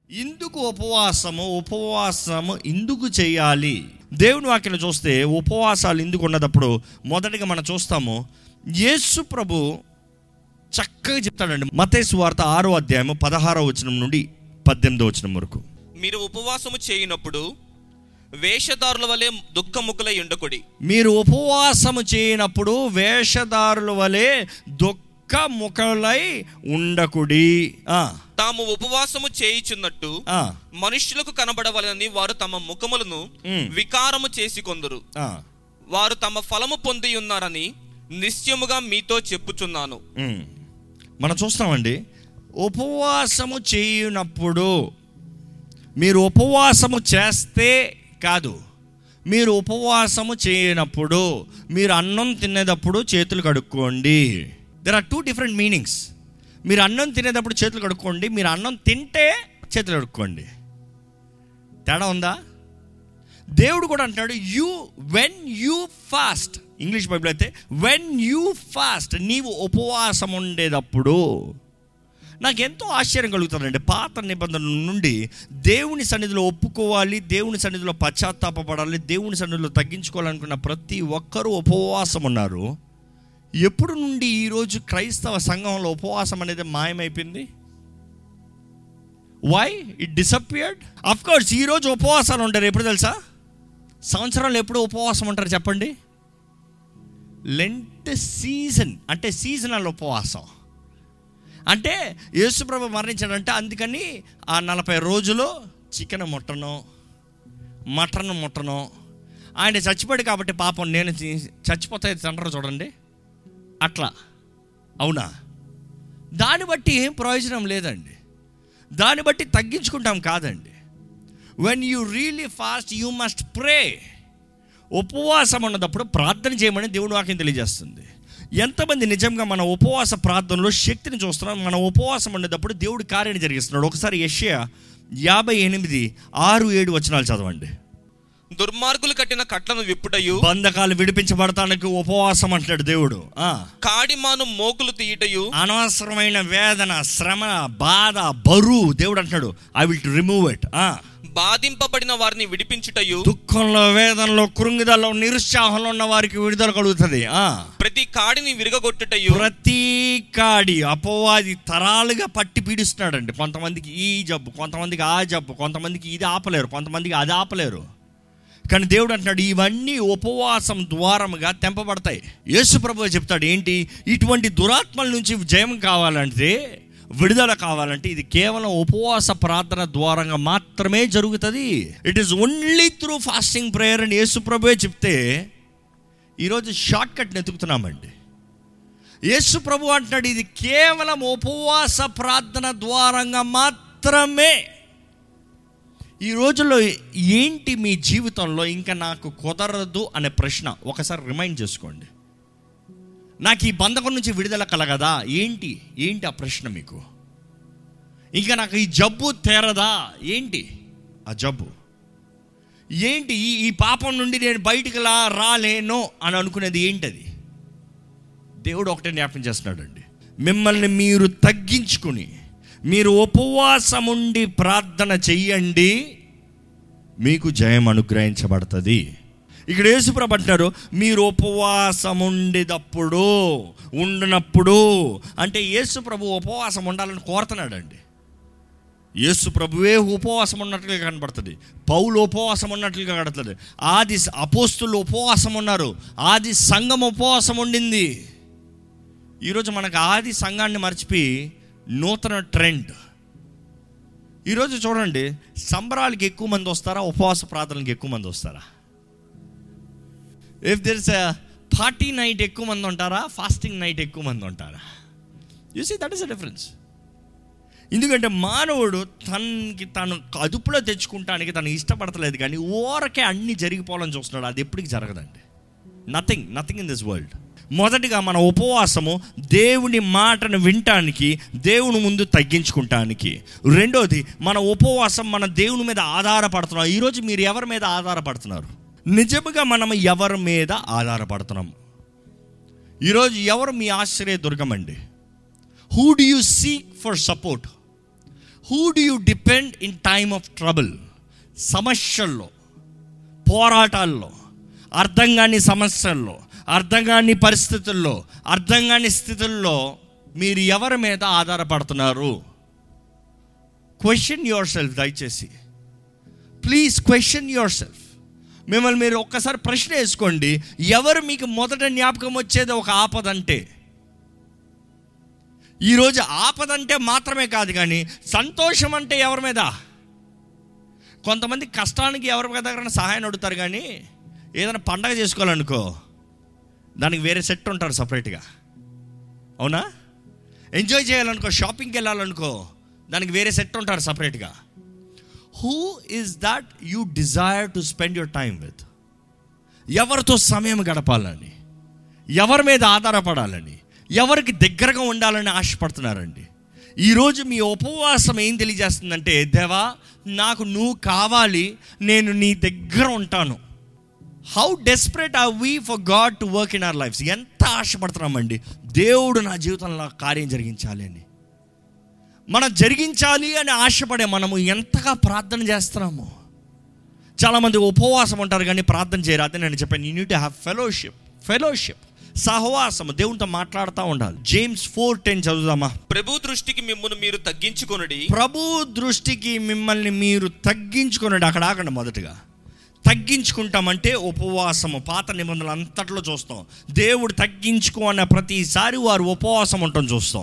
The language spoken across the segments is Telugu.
ఇందుకు ఉపవాసము ఉపవాసము ఇందుకు చేయాలి దేవుని వాక్యను చూస్తే ఉపవాసాలు ఎందుకు ఉన్నదప్పుడు మొదటిగా మనం చూస్తాము యేసు ప్రభు చక్కగా చెప్తాడండి మతేసు వార్త ఆరో అధ్యాయము పదహారో వచనం నుండి పద్దెనిమిదో వచనం వరకు మీరు ఉపవాసము చేయనప్పుడు వేషధారుల వలె దుఃఖముఖులై ఉండకుడి మీరు ఉపవాసము చేయనప్పుడు వేషధారుల వలె దుఃఖ ముఖలై ఉండకుడి ఆ, తాము ఉపవాసము చేయుచున్నట్టు ఆ, మనుష్యులకు కనబడవలని వారు తమ ముఖములను మ్. వికారము చేసి కొందరు ఆ, వారు తమ ఫలము పొంది ఉన్నారని నిశ్చయముగా మీతో చెప్పుచున్నాను ఉమ్. మనం చూస్తామండి ఉపవాసము చేయనప్పుడు మీరు ఉపవాసము చేస్తే కాదు మీరు ఉపవాసము చేయనప్పుడు మీరు అన్నం తినేటప్పుడు చేతులు కడుక్కోండి there are two different meanings మీరు అన్నం తినేటప్పుడు చేతులు కడుక్కోండి మీరు అన్నం తింటే చేతులు కడుక్కోండి తేడా ఉందా దేవుడు కూడా అంటాడు you when you fast English Bible అయితే వెన్ యూ ఫాస్ట్ నీవు ఉపవాసం ఉండేటప్పుడు నాకు ఎంతో ఆశ్చర్యం కలుగుతుందండి పాత నిబంధనల నుండి దేవుని సన్నిధిలో ఒప్పుకోవాలి దేవుని సన్నిధిలో పశ్చాత్తాపపడాలి దేవుని సన్నిధిలో తగ్గించుకోవాలనుకున్న ప్రతి ఒక్కరూ ఉపవాసం ఉన్నారు ఎప్పుడు నుండి ఈరోజు క్రైస్తవ సంఘంలో ఉపవాసం అనేది మాయమైపోయింది why it disappeared of course ఈరోజు ఉపవాసాలు ఉంటారు ఎప్పుడు తెలుసా సంవత్సరంలో ఎప్పుడు ఉపవాసం ఉంటారు చెప్పండి లెంట్ సీజన్ అంటే సీజనల్ ఉపవాసం అంటే యేసుప్రభు మరణించాడంటే అందుకని ఆ నలభై రోజులు చికెన్ ముట్టను మటన్ ముట్టను ఆయన చచ్చిపోయాడు కాబట్టి పాపం నేను చి- చచ్చిపోతే తండ్రి చూడండి అట్లా అవునా దాన్ని బట్టి ఏం ప్రయోజనం లేదండి దాన్ని బట్టి తగ్గించుకుంటాం కాదండి when you really fast you must pray ఉపవాసం ఉన్నప్పుడు ప్రార్థన చేయమని దేవుడు వాక్యం తెలియజేస్తుంది ఎంతమంది నిజంగా మన ఉపవాస ప్రార్థనలో శక్తిని చూస్తున్నాం మన ఉపవాసం ఉండేటప్పుడు దేవుడు కార్యాన్ని జరిగిస్తున్నాడు ఒకసారి యెషయా యాభై ఎనిమిది ఆరు ఏడు వచనాలు చదవండి దుర్మార్గులు కట్టిన కట్లను విప్పుటయు బంధకాలు విడిపించబడటానికి ఉపవాసం అంటాడు దేవుడు ఆ కాడిమాను మోకులు తీయుటయు అనవసరమైన వేదన శ్రమ బాధ బరువు దేవుడు అంటున్నాడు ఐ విల్ రిమూవ్ ఇట్ బాధింపబడిన వారిని విడిపించుటయు దుఃఖంలో వేదనలో కృంగిదల్లో నిరుత్సాహంలో ఉన్న వారికి విడుదల కలుగుతుంది ఆ ప్రతి కాడిని విరగగొట్టుటయు ప్రతి కాడి అపవాది తరాలుగా పట్టి పీడిస్తున్నాడండి కొంతమందికి ఈ జబ్బు కొంతమందికి ఆ జబ్బు కొంతమందికి ఇది ఆపలేరు కొంతమందికి అది ఆపలేరు కానీ దేవుడు అంటున్నాడు ఇవన్నీ ఉపవాసం ద్వారముగా తెంపబడతాయి యేసు ప్రభు చెప్తాడు ఏంటి ఇటువంటి దురాత్మల నుంచి జయం కావాలంటే విడుదల కావాలంటే ఇది కేవలం ఉపవాస ప్రార్థన ద్వారంగా మాత్రమే జరుగుతుంది it is only through fasting prayer అని యేసు ప్రభువే చెప్తే ఈరోజు షార్ట్ కట్ని ఎతుకుతున్నామండి యేసు ప్రభు అంటున్నాడు ఇది కేవలం ఉపవాస ప్రార్థన ద్వారంగా మాత్రమే ఈ రోజుల్లో ఏంటి మీ జీవితంలో ఇంకా నాకు కుదరదు అనే ప్రశ్న ఒకసారి రిమైండ్ చేసుకోండి నాకు ఈ బంధకం నుంచి విడుదల కలగదా ఏంటి ఏంటి ఆ ప్రశ్న మీకు ఇంకా నాకు ఈ జబ్బు తేరదా ఏంటి ఆ జబ్బు ఏంటి ఈ ఈ పాపం నుండి నేను బయటికి లా రాలేను అని అనుకునేది ఏంటది దేవుడు ఒకటే జ్ఞాపకం చేస్తున్నాడండి మిమ్మల్ని మీరు తగ్గించుకుని మీరు ఉపవాసం ఉండి ప్రార్థన చెయ్యండి మీకు జయం అనుగ్రహించబడుతుంది ఇక్కడ యేసుప్రభు అంటారు మీరు ఉపవాసం ఉండేటప్పుడు ఉండినప్పుడు అంటే యేసుప్రభు ఉపవాసం ఉండాలని కోరుతున్నాడండి యేసు ప్రభువే ఉపవాసం ఉన్నట్లుగా కనబడుతుంది పౌలు ఉపవాసం ఉన్నట్లుగా కనబడుతుంది ఆది అపోస్తులు ఉపవాసం ఉన్నారు ఆది సంఘం ఉపవాసం ఉండింది ఈరోజు మనకు ఆది సంఘాన్ని మర్చిపోయి నూతన ట్రెండ్ ఈరోజు చూడండి సంబరాలకి ఎక్కువ మంది వస్తారా ఉపవాస ప్రార్థనలకు ఎక్కువ మంది వస్తారా if there is party night ఎక్కువ మంది ఉంటారా ఫాస్టింగ్ నైట్ ఎక్కువ మంది ఉంటారా you see that is a difference ఎందుకంటే మానవుడు తనకి తను అదుపులో తెచ్చుకుంటానికి తను ఇష్టపడతలేదు కానీ ఓరకే అన్ని జరిగిపోవాలని చూస్తున్నాడు అది ఎప్పటికి జరగదండి nothing nothing in this world మొదటిగా మన ఉపవాసము దేవుని మాటను వినటానికి దేవుని ముందు తగ్గించుకుంటానికి రెండోది మన ఉపవాసం మన దేవుని మీద ఆధారపడుతున్నాం ఈరోజు మీరు ఎవరి మీద ఆధారపడుతున్నారు నిజముగా మనం ఎవరి మీద ఆధారపడుతున్నాం ఈరోజు ఎవరు మీ ఆశ్రయ దుర్గమండి who do you seek for support who do you depend in time of trouble సమస్యల్లో పోరాటాల్లో అర్థం కాని సమస్యల్లో అర్థం కాని పరిస్థితుల్లో అర్థం కాని స్థితుల్లో మీరు ఎవరి మీద ఆధారపడుతున్నారు క్వశ్చన్ యువర్ సెల్ఫ్ దయచేసి ప్లీజ్ క్వశ్చన్ యువర్ సెల్ఫ్ మిమ్మల్ని మీరు ఒక్కసారి ప్రశ్న వేసుకోండి ఎవరు మీకు మొదట జ్ఞాపకం వచ్చేది ఒక ఆపదంటే ఈరోజు ఆపదంటే మాత్రమే కాదు కానీ సంతోషం అంటే ఎవరి మీద కొంతమంది కష్టానికి ఎవరి దగ్గర సహాయం అడుగుతారు కానీ ఏదైనా పండగ చేసుకోవాలనుకో దానికి వేరే సెట్ ఉంటారు సపరేట్గా అవునా ఎంజాయ్ చేయాలనుకో షాపింగ్కి వెళ్ళాలనుకో దానికి వేరే సెట్ ఉంటారు సపరేట్గా who is that you desire to spend your time with ఎవరితో సమయం గడపాలని ఎవరి మీద ఆధారపడాలని ఎవరికి దగ్గరగా ఉండాలని ఆశపడుతున్నారండి ఈరోజు మీ ఉపవాసం ఏం తెలియజేస్తుందంటే దేవా నాకు నువ్వు కావాలి నేను నీ దగ్గర ఉంటాను how desperate are we for God to work in our lives ఎంత ఆశపడుతున్నామండి దేవుడు నా జీవితంలో కార్యం జరిగించాలి అని మనం జరిగించాలి అని ఆశపడే మనము ఎంతగా ప్రార్థన చేస్తున్నాము చాలామంది ఉపవాసం ఉంటారు కానీ ప్రార్థన చేయరు అదే నేను చెప్పాను you need have fellowship fellowship సహవాసము దేవునితో మాట్లాడుతూ ఉండాలి జేమ్స్ ఫోర్ టెన్ చదువుదామా ప్రభు దృష్టికి మిమ్మును మీరు తగ్గించుకొనుడి ప్రభు దృష్టికి మిమ్మల్ని మీరు తగ్గించుకున్నాడు అక్కడ ఆగండి మొదటగా తగ్గించుకుంటామంటే ఉపవాసము పాత నిబంధనలు అంతట్లో చూస్తాం దేవుడు తగ్గించుకో అన్న ప్రతిసారి వారు ఉపవాసం ఉండటం చూస్తాం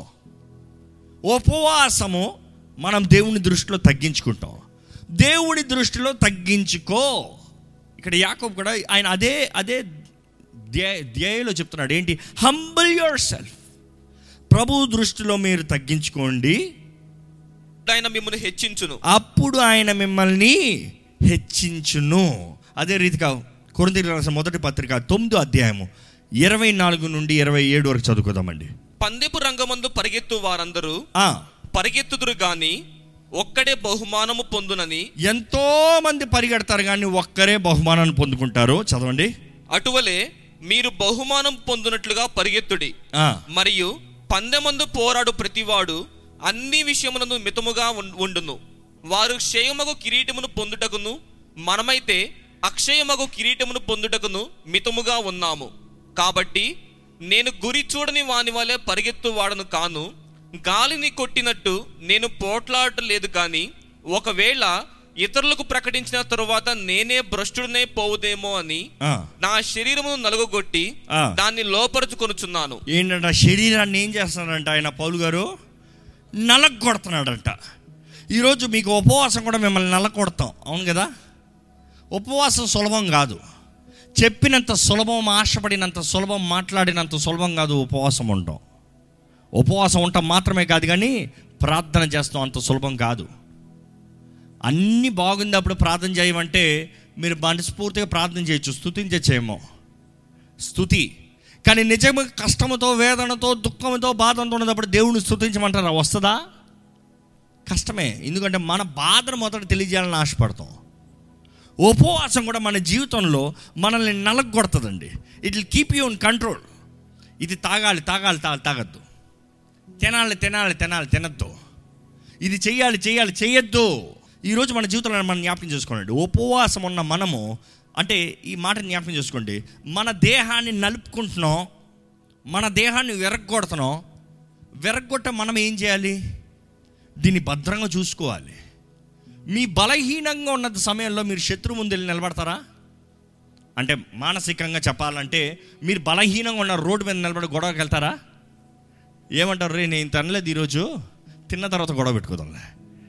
ఉపవాసము మనం దేవుని దృష్టిలో తగ్గించుకుంటాం దేవుడి దృష్టిలో తగ్గించుకో ఇక్కడ యాకోబ్ కూడా ఆయన అదే అదే ధ్యేయ ధ్యేయలో చెప్తున్నాడు ఏంటి హంబల్ యువర్ సెల్ఫ్ ప్రభు దృష్టిలో మీరు తగ్గించుకోండి ఆయన మిమ్మల్ని హెచ్చించును అప్పుడు ఆయన మిమ్మల్ని హెచ్చించును అదే రీతిగా కొరింథీ రాసిన మొదటి పత్రిక తొమ్మిదో అధ్యాయము ఇరవై నాలుగు నుండి ఇరవై ఏడు వరకు చదువుకుందామండి పందెపు రంగమందు పరిగెత్తు వారందరూ ఆ, పరిగెత్తుదురు గాని ఒక్కడే బహుమానము పొందునని ఎంతో మంది పరిగెడతారు కానీ ఒక్కరే బహుమానాన్ని పొందుకుంటారు చదవండి అటువలే మీరు బహుమానం పొందునట్లుగా పరిగెత్తుడి ఆ, మరియు పందెమందు పోరాడు ప్రతివాడు అన్ని విషయములను మితముగా ఉం- ఉండును వారు క్షయమగు కిరీటమును పొందుటకును మనమైతే అక్షయమగు కిరీటమును పొందుటకును మితముగా ఉన్నాము కాబట్టి నేను గురి చూడని వాని వలె పరిగెత్తు వాడను కాను గాలిని కొట్టినట్టు నేను పోట్లాడలేదు కానీ ఒకవేళ ఇతరులకు ప్రకటించిన తరువాత నేనే భ్రష్టుడనే పోవుదేమో అని ఆ. నా శరీరమును నలుగొట్టి ఆ. దాన్ని లోపరుచుకొనుచున్నాను ఏంటంట శరీరాన్ని ఏం చేస్తున్నాడంట ఆయన పౌలు గారు నలగొడుతున్నాడంట ఈరోజు మీకు ఉపవాసం కూడా మిమ్మల్ని నలకొడతాం అవును కదా ఉపవాసం సులభం కాదు చెప్పినంత సులభం ఆశపడినంత సులభం మాట్లాడినంత సులభం కాదు ఉపవాసం ఉండటం ఉపవాసం ఉండటం మాత్రమే కాదు కానీ ప్రార్థన చేస్తాం అంత సులభం కాదు అన్నీ బాగుంది అప్పుడు ప్రార్థన చేయమంటే మీరు మనస్ఫూర్తిగా ప్రార్థన చేయొచ్చు స్థుతించచ్చేమో స్థుతి కానీ నిజంగా కష్టముతో వేదనతో దుఃఖంతో బాధతో ఉన్నప్పుడు దేవుని స్థుతించమంటారా వస్తుందా కష్టమే ఎందుకంటే మన బాధను మొదట తెలియజేయాలని ఆశపడతాం ఉపవాసం కూడా మన జీవితంలో మనల్ని నలగొడుతుందండి it will keep you in control ఇది తాగాలి తాగాలి తాగాలి తాగద్దు తినాలి తినాలి తినాలి తినద్దు ఇది చెయ్యాలి చెయ్యాలి చెయ్యొద్దు ఈరోజు మన జీవితంలో మనం జ్ఞాపకం చేసుకోండి ఉపవాసం ఉన్న మనము అంటే ఈ మాట జ్ఞాపకం చేసుకోండి మన దేహాన్ని నలుపుకుంటున్నాం మన దేహాన్ని విరగొడుతున్నాం విరగొట్ట మనం ఏం చేయాలి దీన్ని భద్రంగా చూసుకోవాలి మీ బలహీనంగా ఉన్న సమయంలో మీరు శత్రువు ముందు వెళ్ళి నిలబడతారా అంటే మానసికంగా చెప్పాలంటే మీరు బలహీనంగా ఉన్న రోడ్డు మీద నిలబడి గొడవకి వెళ్తారా ఏమంటారు రే నేను తినలేదు ఈరోజు తిన్న తర్వాత గొడవ పెట్టుకోదాంలే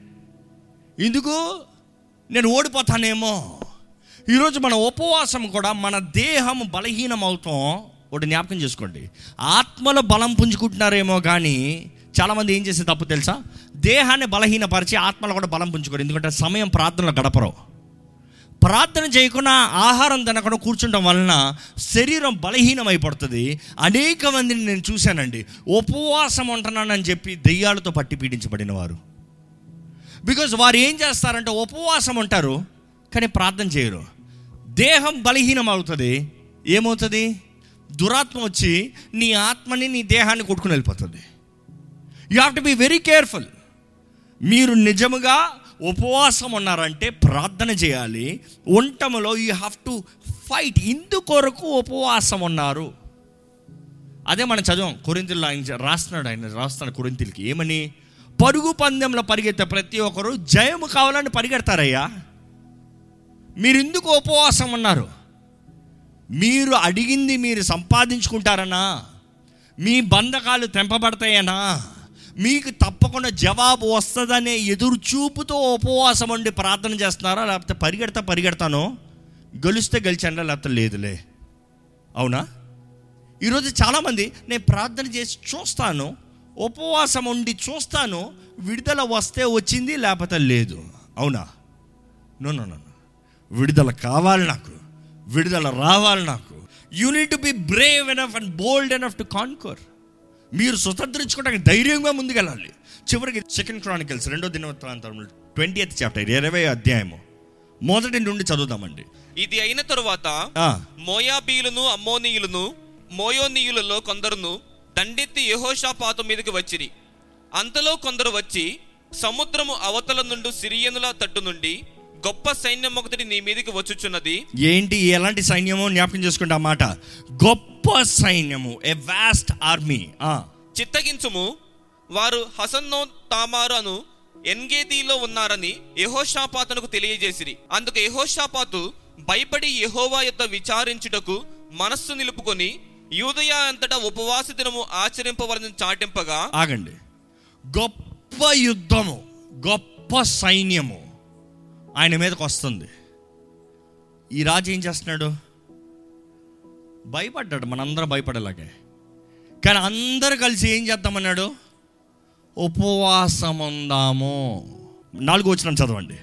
ఎందుకు నేను ఓడిపోతానేమో ఈరోజు మన ఉపవాసం కూడా మన దేహం బలహీనం అవుతాం ఒకటి జ్ఞాపకం చేసుకోండి ఆత్మలో బలం పుంజుకుంటున్నారేమో కానీ చాలామంది ఏం చేసే తప్పు తెలుసా దేహాన్ని బలహీనపరిచి ఆత్మలో కూడా బలం పుంజుకోరు ఎందుకంటే సమయం ప్రార్థనలో గడపరు ప్రార్థన చేయకుండా ఆహారం తినకుండా కూర్చుండడం వలన శరీరం బలహీనమైపడుతుంది అనేక మందిని నేను చూశానండి ఉపవాసం ఉంటున్నానని చెప్పి దెయ్యాలతో పట్టి పీడించబడిన వారు బికాజ్ వారు ఏం చేస్తారంటే ఉపవాసం ఉంటారు కానీ ప్రార్థన చేయరు దేహం బలహీనం అవుతుంది ఏమవుతుంది దురాత్మ వచ్చి నీ ఆత్మని నీ దేహాన్ని కొట్టుకుని వెళ్ళిపోతుంది you have to be very careful మీరు నిజముగా ఉపవాసం ఉన్నారంటే ప్రార్థన చేయాలి ఉండటంలో యూ హ్యావ్ టు ఫైట్ ఇందుకొరకు ఉపవాసం ఉన్నారు అదే మనం చదివాం కొరింతలు ఆయన రాస్తున్నాడు ఆయన రాస్తున్నాడు కొరింతలకి ఏమని పరుగు పందెంలో పరిగెత్తే ప్రతి ఒక్కరు జయము కావాలని పరిగెడతారయ్యా మీరు ఎందుకు ఉపవాసం ఉన్నారు మీరు అడిగింది మీరు సంపాదించుకుంటారనా మీ బంధకాలు తెంపబడతాయనా మీకు తప్పకుండా జవాబు వస్తుందనే ఎదురు చూపుతో ఉపవాసం ఉండి ప్రార్థన చేస్తున్నారా లేకపోతే పరిగెడతా పరిగెడతాను గెలిస్తే గెలిచాను లేకపోతే లేదులే అవునా ఈరోజు చాలామంది నేను ప్రార్థన చేసి చూస్తాను ఉపవాసం ఉండి చూస్తాను విడుదల వస్తే వచ్చింది లేకపోతే లేదు అవునా నో నో నో విడుదల కావాలి నాకు విడుదల రావాలి నాకు you need to be brave enough and bold enough to conquer మీరు స్వతంత్రించుకోవడానికి ధైర్యంగా ముందుకెళ్ళాలి చివరికి సెకండ్ క్రానికల్స్ రెండో దినవృత్తాంతం ట్వంటీ ఎత్ చాప్టర్ ఇరవై అధ్యాయము మొదటి నుండి చదువుదామండి ఇది అయిన తరువాత ఆ, మోయాబీయులను అమ్మోనీయులను మోయోనీయులలో కొందరును దండెత్తి యెహోషాపాతు మీదకి వచ్చిరి అంతలో కొందరు వచ్చి సముద్రము అవతల నుండి సిరియనుల తట్టు నుండి గొప్ప సైన్యం ఒకటి నీ మీదకి వచ్చుచున్నది ఏంటి ఎలాంటి సైన్యమో జ్ఞాపకం చేసుకుంటే ఆ మాట గొప్ప సైన్యము ఎ వాస్ట్ ఆర్మీ చిత్తగించుము వారు హసన్నో తామారు అను ఎన్గేదీలో ఉన్నారని యెహోషాపాతునకు తెలియజేసిరి అందుకు యెహోషాపాతు భయపడి యెహోవా యొద్ద విచారించుటకు మనస్సు నిలుపుకొని యూదయ అంతటా ఉపవాస దినము ఆచరింపవలని చాటింపగా ఆగండి గొప్ప యుద్ధము గొప్ప సైన్యము ఆయన మీదకి వస్తుంది ఈ రాజు ఏం చేస్తున్నాడు భయపడ్డాడు మనందరం భయపడేలాగే కానీ అందరు కలిసి ఏం చేద్దామన్నాడు ఉపవాసం ఉందాము నాలుగు వచ్చిన చదవండి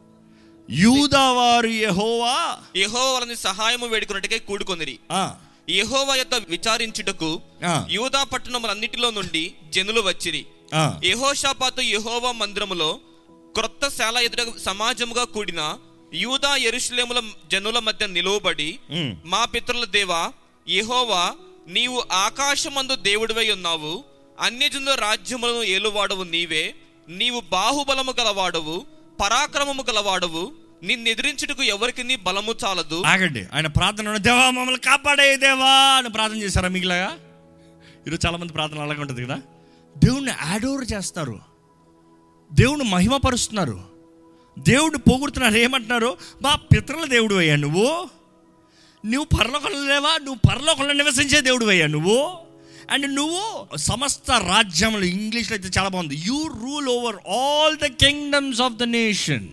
యూదవారు యెహోవా యెహోవా వలని సహాయము వేడుకున్నట్టుగా కూడుకొనిరి ఆ, యెహోవా యొద్ద విచారించుటకు ఆ, యూదా పట్టణములన్నిటిలో నుండి జనులు వచ్చిరి ఆ, యెహోషాపాతు యెహోవా మందిరములో క్రొత్త శాల ఎదుట సమాజముగా కూడిన యూదా యెరూషలేముల జనుల మధ్య నిలువబడి ఉమ్, మా పితరుల దేవా యెహోవా నీవు ఆకాశమందు దేవుడివై ఉన్నావు అన్యజనుల రాజ్యములను ఏలువాడవు నీవే నీవు బాహుబలము గలవాడవు పరాక్రమము గలవాడవు నిన్నెదిరించుటకు ఎవరికి నీ బలము చాలదు ఆగండి ఆయన ప్రార్థన దేవా మమ్మల్ని కాపాడే దేవా అని ప్రార్థన చేశారా మిగిలిగా ఈరోజు చాలా మంది ప్రార్థన అలాగే ఉంటుంది కదా దేవుణ్ణి యాడోర్ చేస్తారు దేవుణ్ణి మహిమపరుస్తున్నారు దేవుడిని పోగొడుతున్నారు ఏమంటున్నారు మా పితరుల దేవుడు అయ్యా నువ్వు నువ్వు పరలోకంలో లేవా నువ్వు పరలోకంలో నివసించే దేవుడు అయ్యా నువ్వు అండ్ నువ్వు సమస్త రాజ్యములు ఇంగ్లీష్లో అయితే చాలా బాగుంది you rule over all the kingdoms of the nation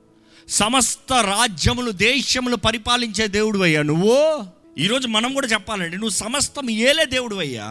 సమస్త రాజ్యములు దేశములు పరిపాలించే దేవుడు అయ్యా నువ్వు ఈరోజు మనం కూడా చెప్పాలండి నువ్వు సమస్తం ఏలే దేవుడు అయ్యా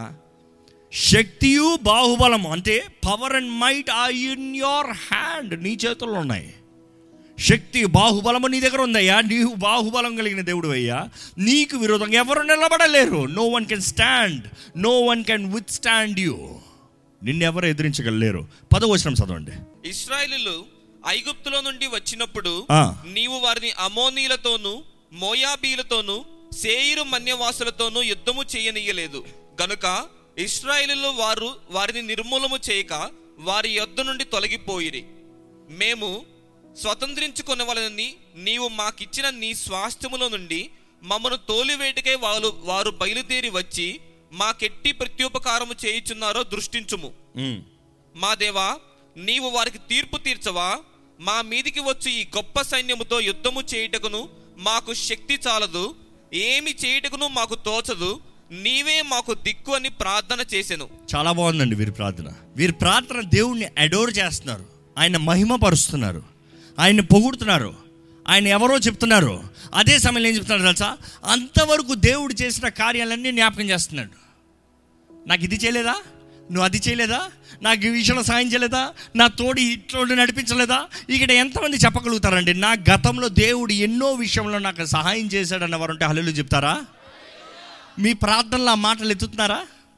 శక్తియు బాహుబలము అంటే power and might are in your hand నీ చేతుల్లో ఉన్నాయి శక్తి బాహుబలము నీ దగ్గర ఉందయ్యా నీవు బాహుబలం కలిగిన దేవుడు అయ్యా నీకు విరోధంగా ఎవరు నిలబడలేరు no one can stand no one can withstand you నిన్నెవరు ఎదిరించగలలేరు పదవచనం చదవండి ఇస్రాయేలీలు ఐగుప్తులో నుండి వచ్చినప్పుడు ఆ. నీవు వారిని అమోనీలతోనూ మోయాబీలతోనూ సేయిరు మన్యవాసులతోనూ యుద్ధము చేయనీయలేదు గనుక ఇస్రాయేలీలు వారు వారిని నిర్మూలము చేయక వారి యొద్ద నుండి తొలగిపోయిరి మేము స్వతంత్రించుకొనవలనని నీవు మాకిచ్చిన నీ స్వాస్థ్యముల నుండి మమ్మను తోలివేటికై వారు వారు బయలుదేరి వచ్చి మాకెట్టి ప్రత్యుపకారము చేయుచున్నారో దృష్టించుము ఉమ్. మా దేవా నీవు వారికి తీర్పు తీర్చవా మా మీదికి వచ్చి ఈ గొప్ప సైన్యముతో యుద్ధము చేయుటకును మాకు శక్తి చాలదు ఏమి చేయుటకును మాకు తోచదు నీవే మాకు దిక్కు అని ప్రార్థన చేసెను చాలా బాగుందండి వీరి ప్రార్థన వీరి ప్రార్థన దేవుణ్ణి అడోర్ చేస్తున్నారు ఆయన మహిమపరుస్తున్నారు ఆయన్ని పొగుడుతున్నారు ఆయన ఎవరో చెప్తున్నారు అదే సమయంలో ఏం చెప్తున్నారు తెలుసా అంతవరకు దేవుడు చేసిన కార్యాలన్నీ జ్ఞాపకం చేస్తున్నాడు నాకు ఇది చేయలేదా నువ్వు అది చేయలేదా నాకు ఈ విషయంలో సాయం చేయలేదా నా తోడి ఇట్లో నడిపించలేదా ఇక్కడ ఎంతమంది చెప్పగలుగుతారండి నా గతంలో దేవుడు ఎన్నో విషయంలో నాకు సహాయం చేశాడన్న వారు ఉంటే హల్లు చెప్తారా మీ ప్రార్థనలో ఆ మాటలు ఎత్తుతున్నారా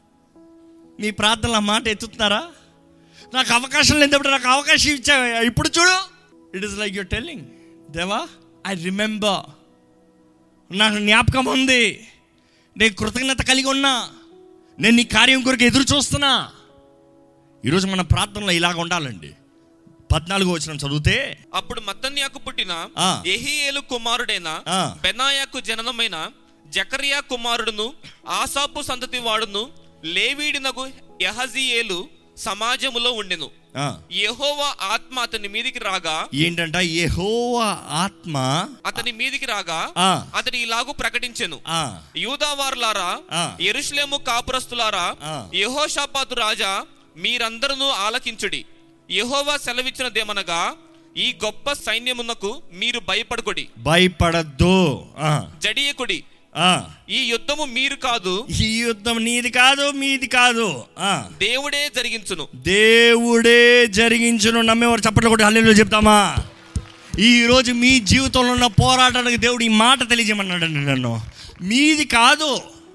మీ ప్రార్థనలో ఆ మాట ఎత్తుతున్నారా నాకు అవకాశం లేనప్పుడు నాకు అవకాశం ఇచ్చా ఇప్పుడు చూడు it is like you're telling దేవా ఐ రిమెంబర్ నాకు జ్ఞాపకం ఉంది నేను కృతజ్ఞత కలిగి ఉన్నా నేను నీ కార్యం కొరకు ఎదురు చూస్తున్నా ఈరోజు మన ప్రార్థనలో ఇలాగ ఉండాలండి పద్నాలుగు వచ్చిన చదివితే అప్పుడు మత్తన్యాకు పుట్టిన ఆ. ఎహియేలు కుమారుడైన ఆ. బెనాయాకు జననమైన జకరియా కుమారుడును ఆసాపు సంతతి వాడును లేవీడినగు యహజీయేలు సమాజములో ఉండెను ఆ, యెహోవా ఆత్మ అతని మీదికి రాగా ఏంటంట యెహోవా ఆత్మ అతని మీదికి రాగా ఆ. అతని ఇలాగు ప్రకటించెను ఆ, యూదావారులారా ఆ. ఎరుషలేము కాపురస్తులారా ఆ. యెహోషాపాతు రాజా మీరందరూ ఆలకించుడి యెహోవా సెలవిచ్చినదేమనగా ఈ గొప్ప సైన్యమునకు మీరు భయపడకుడి భయపడద్దు ఆ, జడియకుడి ఆ. ఈ యుద్ధము మీరు కాదు ఈ యుద్ధం నీది కాదు మీది కాదు ఆ దేవుడే జరిగించును దేవుడే జరిగించును నమ్మేవారు చప్పట్లు కొట్టి హల్లెలూయా చెప్తామా ఈ రోజు మీ జీవితంలో ఉన్న పోరాటానికి దేవుడు ఈ మాట తెలియజేయమన్నాడండి నన్ను మీది కాదు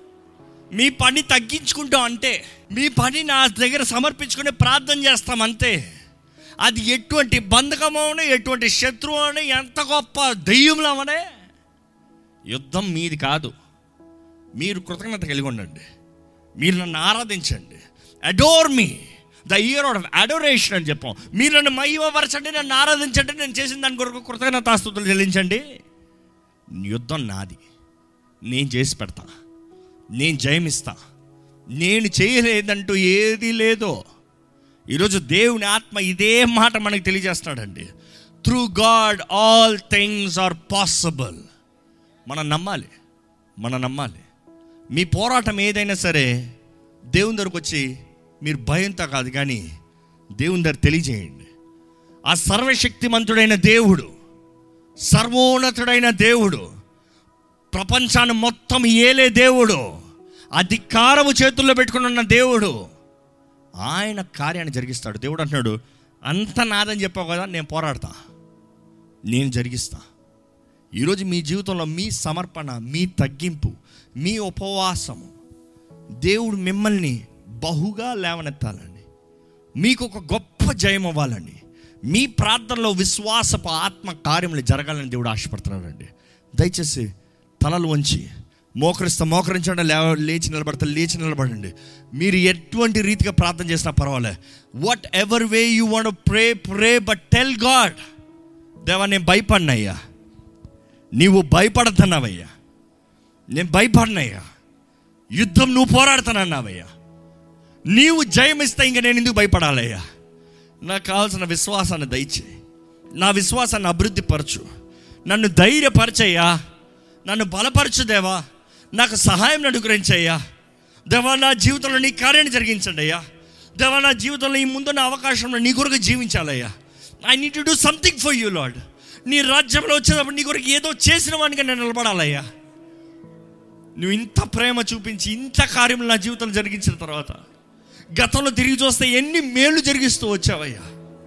మీ పని తగ్గించుకుంటాం అంటే మీ పని నా దగ్గర సమర్పించుకుని ప్రార్థన చేస్తాం అంతే అది ఎటువంటి బంధకమోనే ఎటువంటి శత్రువు అని ఎంత గొప్ప దెయ్యంలో అవనే యుద్ధం మీది కాదు మీరు కృతజ్ఞత కలిగి ఉండండి మీరు నన్ను ఆరాధించండి adore me the year of adoration అని చెప్పాం మీరు నన్ను మహిమపరచండి నన్ను ఆరాధించండి నేను చేసిన దాని కొరకు కృతజ్ఞతాస్తుతులు చెల్లించండి యుద్ధం నాది నేను చేసి పెడతా నేను జయమిస్తా నేను చేయలేదంటూ ఏది లేదో ఈరోజు దేవుని ఆత్మ ఇదే మాట మనకు తెలియజేస్తాడండి through God all things are possible మనం నమ్మాలి మనం నమ్మాలి మీ పోరాటం ఏదైనా సరే దేవుని దగ్గరకు వచ్చి మీరు భయంతో కాదు కానీ దేవుని దగ్గర తెలియజేయండి ఆ సర్వశక్తిమంతుడైన దేవుడు సర్వోన్నతుడైన దేవుడు ప్రపంచాన్ని మొత్తం ఏలే దేవుడు అధికారము చేతుల్లో పెట్టుకుని ఉన్న దేవుడు ఆయన కార్యాన్ని జరిగిస్తాడు దేవుడు అంటున్నాడు అంత నాదని చెప్పావు కదా నేను పోరాడతా నేను జరిగిస్తా ఈరోజు మీ జీవితంలో మీ సమర్పణ మీ తగ్గింపు మీ ఉపవాసము దేవుడు మిమ్మల్ని బహుగా లేవనెత్తాలండి మీకు ఒక గొప్ప జయం అవ్వాలండి మీ ప్రార్థనలో విశ్వాసపు ఆత్మ కార్యములు జరగాలని దేవుడు ఆశపడుతున్నాడండి దయచేసి తలలు వంచి మోకరిస్తా మోకరించండి లేవ లేచి నిలబడతా లేచి నిలబడండి మీరు ఎటువంటి రీతిగా ప్రార్థన చేసినా పర్వాలే whatever way you want pray pray but tell God దేవా నేను భయపడినయ్యా నీవు భయపడుతున్నావయ్యా నేను భయపడినయ్యా యుద్ధం నువ్వు పోరాడుతున్నావయ్యా నీవు జయమిస్తే ఇంక నేను ఎందుకు భయపడాలయ్యా నాకు కావాల్సిన విశ్వాసాన్ని దయచేయి నా విశ్వాసాన్ని అభివృద్ధి పరచు నన్ను ధైర్యపరచయ్యా నన్ను బలపరచు దేవా నాకు సహాయం అనుగ్రహించయ్యా దేవా నా జీవితంలో నీ కార్యాన్ని జరిగించండి అయ్యా దేవా నా జీవితంలో ఈ ముందున్న అవకాశంలో నీ కొరకు జీవించాలయ్యా I need to do something for you Lord నీ రాజ్యంలో వచ్చేటప్పుడు నీ కొరకు ఏదో చేసిన వాడిగా నేను నిలబడాలయ్యా నువ్వు ఇంత ప్రేమ చూపించి ఇంత కార్యం నా జీవితంలో జరిగించిన తర్వాత గతంలో తిరిగి చూస్తే ఎన్ని మేలు జరిగిస్తూ వచ్చావయ్యా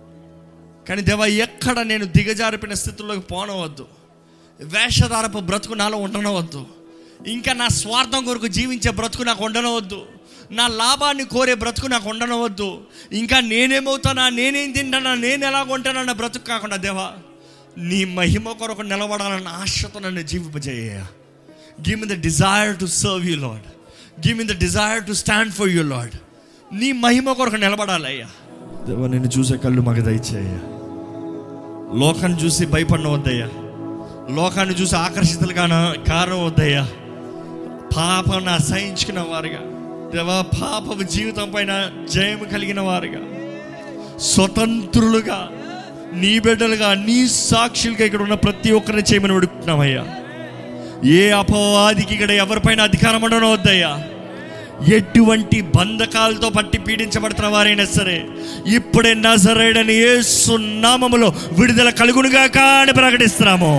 కానీ దేవా ఎక్కడ నేను దిగజారిపోయిన స్థితిలోకి పోనవద్దు వేషధారపు బ్రతుకు నాలో ఉండనవద్దు ఇంకా నా స్వార్థం కొరకు జీవించే బ్రతుకు నాకు ఉండనవద్దు నా లాభాన్ని కోరే బ్రతుకు నాకు ఉండనవద్దు ఇంకా నేనేమవుతానా నేనేం తింటానా నేను ఎలా ఉంటానన్న బ్రతుకు కాకుండా దేవా నీ మహిమ కొరకు నిలబడాలన్న ఆశతో నన్ను జీవింపజేయ give me the desire to serve you Lord give me the desire to stand for you Lord నీ మహిమ కొరకు నిలబడాలయ్యా దేవా నేను చూసే కళ్ళు మాకు దయచేయ్యా లోకాన్ని చూసి భయపడవద్దయ్యా లోకాన్ని చూసి ఆకర్షితులు కాన కారణం వద్దయ్యా పాపను అసహించుకున్న వారుగా దేవా పాపపు జీవితం పైన జయము కలిగిన వారుగా స్వతంత్రులుగా నీ బిడ్డలుగా నీ సాక్షులుగా ఇక్కడ ఉన్న ప్రతి ఒక్కరిని చేయమని అడుగుతున్నామయ్యా ఏ అపవాదికి ఇక్కడ ఎవరిపైన అధికారం ఉండడం వద్దయ్యా ఎటువంటి బంధకాలతో పట్టి పీడించబడుతున్న వారైనా సరే ఇప్పుడే నజరేడని యేసు నామములో విడుదల కలుగునుగా అని ప్రకటిస్తున్నాము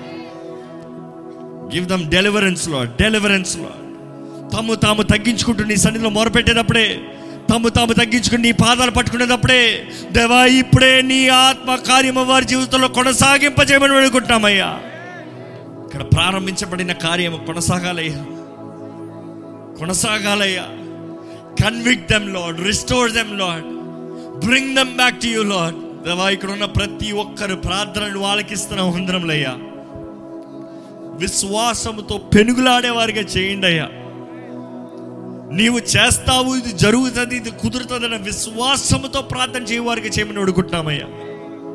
గివ్ దమ్ డెలివరెన్స్ లో డెలివరెన్స్ లో తాము తాము తగ్గించుకుంటూ నీ సన్నిధిలో మొరపెట్టేటప్పుడే తాము తాము తగ్గించుకుని నీ పాదాలు పట్టుకునేటప్పుడే దేవా ఇప్పుడే నీ ఆత్మ కార్యము వారి జీవితంలో కొనసాగింపజేయమని వేడుకుంటున్నామయ్యా ఇక్కడ ప్రారంభించబడిన కార్యము కొనసాగాలయ్యా కొనసాగాలయ్యా convict them Lord restore them Lord bring them back to you Lord దేవా ఇక్కడ ఉన్న ప్రతి ఒక్కరు ప్రార్థనలు వాళ్ళకిస్తున్న హృదయంలయ్యా విశ్వాసముతో పెనుగులాడే వారిగా చేయండి అయ్యా నీవు చేస్తావు ఇది జరుగుతుంది ఇది కుదురుతుందన్న విశ్వాసముతో ప్రార్థన చేయవారికి చేయమని అడుగుతున్నామయ్యా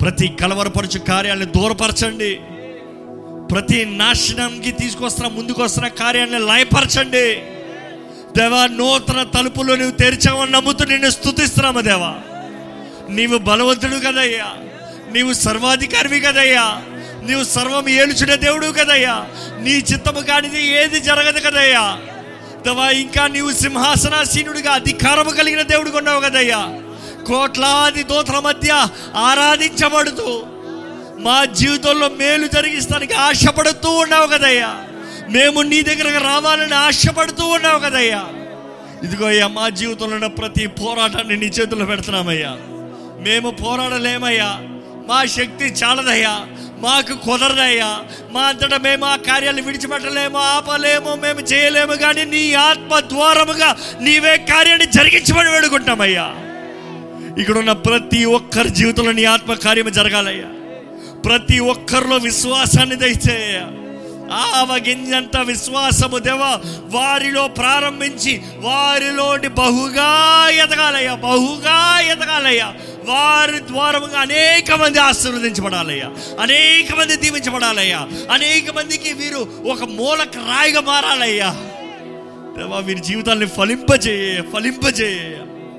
ప్రతి కలవరపరచు కార్యాలను దూరపరచండి ప్రతి నాశనంకి తీసుకొస్తున్న ముందుకు వస్తున్న కార్యాన్ని లయపరచండి దేవా నూతన తలుపులు నువ్వు తెరిచావని నమ్ముతూ నిన్ను స్థుతిస్తున్నాము దేవా నీవు బలవంతుడు కదయ్యా నీవు సర్వాధికారివి కదయ్యా నీవు సర్వం ఏలుచున్న దేవుడు కదయ్యా నీ చిత్తము కానిది ఏది జరగదు కదయ్యా దేవా ఇంకా నీవు సింహాసనాసీనుడిగా అధికారము కలిగిన దేవుడు ఉన్నావు కదయ్యా కోట్లాది దోతల మధ్య ఆరాధించబడుతూ మా జీవితంలో మేలు జరిగిస్తానికి ఆశపడుతూ ఉన్నావు కదయ్యా మేము నీ దగ్గరకు రావాలని ఆశపడుతూ ఉన్నావు కదయ్యా ఇదిగో అయ్యా మా జీవితంలో ఉన్న ప్రతి పోరాటాన్ని నీ చేతుల్లో పెడుతున్నామయ్యా మేము పోరాడలేమయ్యా మా శక్తి చాలదయ్యా మాకు కుదరదయ్యా మా అంతటా మేము ఆ కార్యాలు విడిచిపెట్టలేము ఆపలేము మేము చేయలేము కానీ నీ ఆత్మ ద్వారముగా నీవే కార్యాన్ని జరిగించమని వేడుకుంటామయ్యా ఇక్కడ ఉన్న ప్రతి ఒక్కరి జీవితంలో నీ ఆత్మ కార్యము జరగాలయ్యా ప్రతి ఒక్కరిలో విశ్వాసాన్ని దయచేయ ఆవగింజంత విశ్వాసము దేవ వారిలో ప్రారంభించి వారిలోని బహుగా ఎదగాలయ్యా బహుగా ఎదగాలయ్యా వారి ద్వారముగా అనేక మంది ఆశీర్వదించబడాలయ్యా అనేక మంది దీవించబడాలయ్యా అనేక మందికి వీరు ఒక మూలక రాయిగా మారాలయ్యా దేవా వీరి జీవితాన్ని ఫలింపజేయ ఫలింపజేయ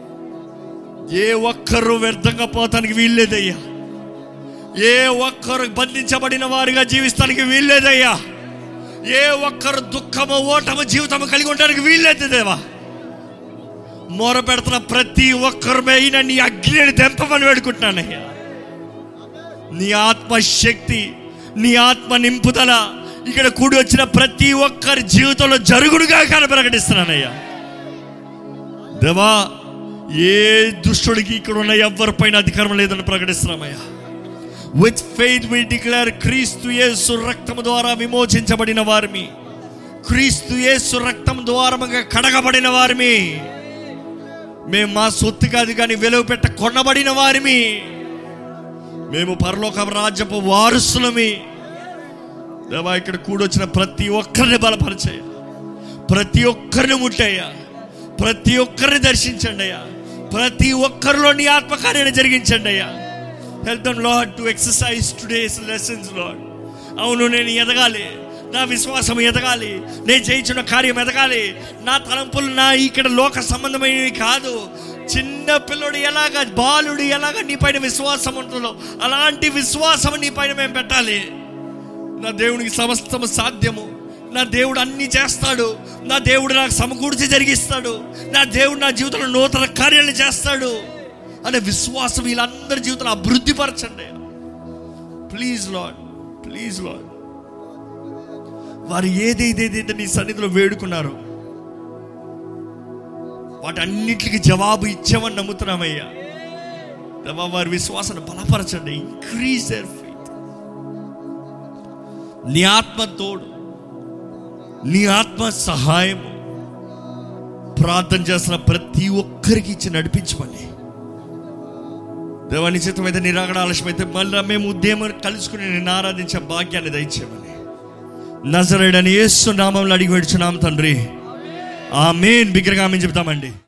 ఏ ఒక్కరు వ్యర్థంగా పోతానికి వీల్లేదయ్యా ఏ ఒక్కరు బంధించబడిన వారిగా జీవిస్తానికి వీల్లేదయ్యా ఏ ఒక్కరు దుఃఖము ఓటము జీవితము కలిగి ఉండడానికి వీల్లేదు దేవా మొర పెడుతున్న ప్రతి ఒక్కరి మీద నీ అగ్నిని తెంపమని వేడుకుంటున్నానయ్యా నీ ఆత్మ శక్తి నీ ఆత్మ నింపుదల ఇక్కడ కూడి వచ్చిన ప్రతి ఒక్కరి జీవితంలో జరుగుడుగా కానీ ప్రకటిస్తున్నానయ్యా దేవా ఏ దుష్టుడికి ఇక్కడ ఉన్న ఎవరిపైన అధికారం లేదని ప్రకటిస్తున్నామయ్యా విత్ ఫెయిత్ వి డిక్లేర్ క్రీస్తు యేసు రక్తము ద్వారా విమోచించబడిన వారిమి క్రీస్తు యేసు రక్తం ద్వారముగా కడగబడిన వారిమి మేము మా సొత్తు కాదు కానీ వెలువ పెట్ట కొనబడిన వారిమి మేము పరలోక రాజ్యపు వారసులమి దేవా ఇక్కడ కూడొచ్చిన ప్రతి ఒక్కరిని బలపరిచాయ ప్రతి ఒక్కరిని ముట్టయ్యా ప్రతి ఒక్కరిని దర్శించండి అయ్యా ప్రతి ఒక్కరిలో నీ ఆత్మకార్యాన్ని జరిగించండి అయ్యా help them Lord to exercise today's lessons Lord అవును నేను ఎదగాలి నా విశ్వాసం ఎదగాలి నేను చేయించిన కార్యం ఎదగాలి నా తలంపులు నా ఇక్కడ లోక సంబంధమైనవి కాదు చిన్న పిల్లడు ఎలాగ బాలుడు ఎలాగ నీ పైన విశ్వాసం ఉంటుందో అలాంటి విశ్వాసం నీ పైన మేము పెట్టాలి నా దేవునికి సమస్తము సాధ్యము నా దేవుడు అన్ని చేస్తాడు నా దేవుడు నాకు సమకూర్చి జరిగిస్తాడు నా దేవుడు నా జీవితంలో నూతన కార్యాలు చేస్తాడు అనే విశ్వాసం వీళ్ళందరి జీవితంలో అభివృద్ధి పరచండి ప్లీజ్ లాడ్ ప్లీజ్ లాడ్ వారు ఏదేదేదైతే నీ సన్నిధిలో వేడుకున్నారు వాటన్నిటికి జవాబు ఇచ్చామని నమ్ముతున్నామయ్యా దేవా వారి విశ్వాసాన్ని బలపరచండి ఇంక్రీజ్ దర్ ఫెయిత్ నీ ఆత్మ తోడు నీ ఆత్మ సహాయం ప్రార్థన చేస్తున్న ప్రతి ఒక్కరికి ఇచ్చి నడిపించమని దేవాని చిత్తమైతే నిరాగడ ఆలస్యమైతే మళ్ళీ మేము ఉద్యమం కలుసుకుని నేను ఆరాధించే భాగ్యాన్ని దయచేయమని నజరేడని యేసు నామంలో అడిగి పెడుచున్నాం తండ్రి ఆ మెయిన్ బిగ్గరగా మేము చెప్తామండి